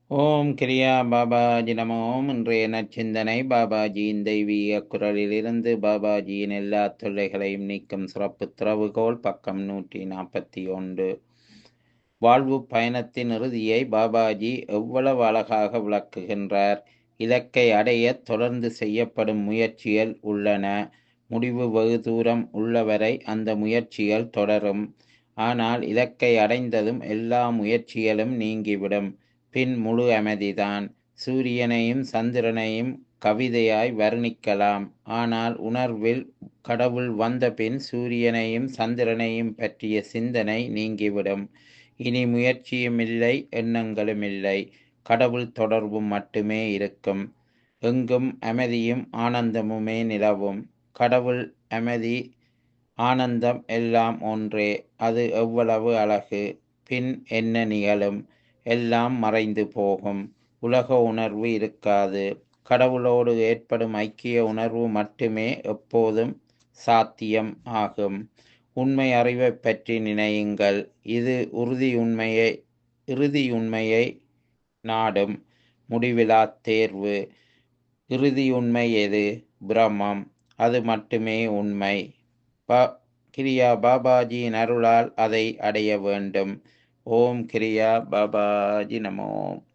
ஓம் கிரியா பாபாஜி நம ஓம் இன்றைய நற்சிந்தனை பாபாஜியின் தெய்வீக குரலிலிருந்து பாபாஜியின் எல்லா தொல்லைகளையும் நீக்கும் சிறப்பு திறவுகோல் பக்கம் நூற்றி நாற்பத்தி ஒன்று வாழ்வு பயணத்தின் இறுதியை பாபாஜி எவ்வளவு அழகாக விளக்குகின்றார் இலக்கை அடைய தொடர்ந்து செய்யப்படும் முயற்சிகள் உள்ளன முடிவு வெகு தூரம் உள்ளவரை அந்த முயற்சிகள் தொடரும் ஆனால் இலக்கை அடைந்ததும் எல்லா முயற்சிகளும் நீங்கிவிடும் பின் முழு அமைதிதான் சூரியனையும் சந்திரனையும் கவிதையாய் வர்ணிக்கலாம் ஆனால் உணர்வில் கடவுள் வந்த பின் சூரியனையும் சந்திரனையும் பற்றிய சிந்தனை நீங்கிவிடும் இனி முயற்சியும் இல்லை எண்ணங்களும் இல்லை கடவுள் தொடர்பும் மட்டுமே இருக்கும் எங்கும் அமைதியும் ஆனந்தமுமே நிலவும் கடவுள் அமைதி ஆனந்தம் எல்லாம் ஒன்றே அது எவ்வளவு அழகு பின் என்ன நிகழும் எல்லாம் மறைந்து போகும் உலக உணர்வு இருக்காது கடவுளோடு ஏற்படும் ஐக்கிய உணர்வு மட்டுமே எப்போதும் சாத்தியம் ஆகும் உண்மை அறிவை பற்றி நினையுங்கள் இது உறுதி உண்மையை இறுதி உண்மையை நாடும் முடிவிலா தேர்வு இறுதி உண்மை எது பிரம்மம் அது மட்டுமே உண்மை பா கிரியா பாபாஜியின் அருளால் அதை அடைய வேண்டும் ஓம் கிரியா பாபாஜி நமோ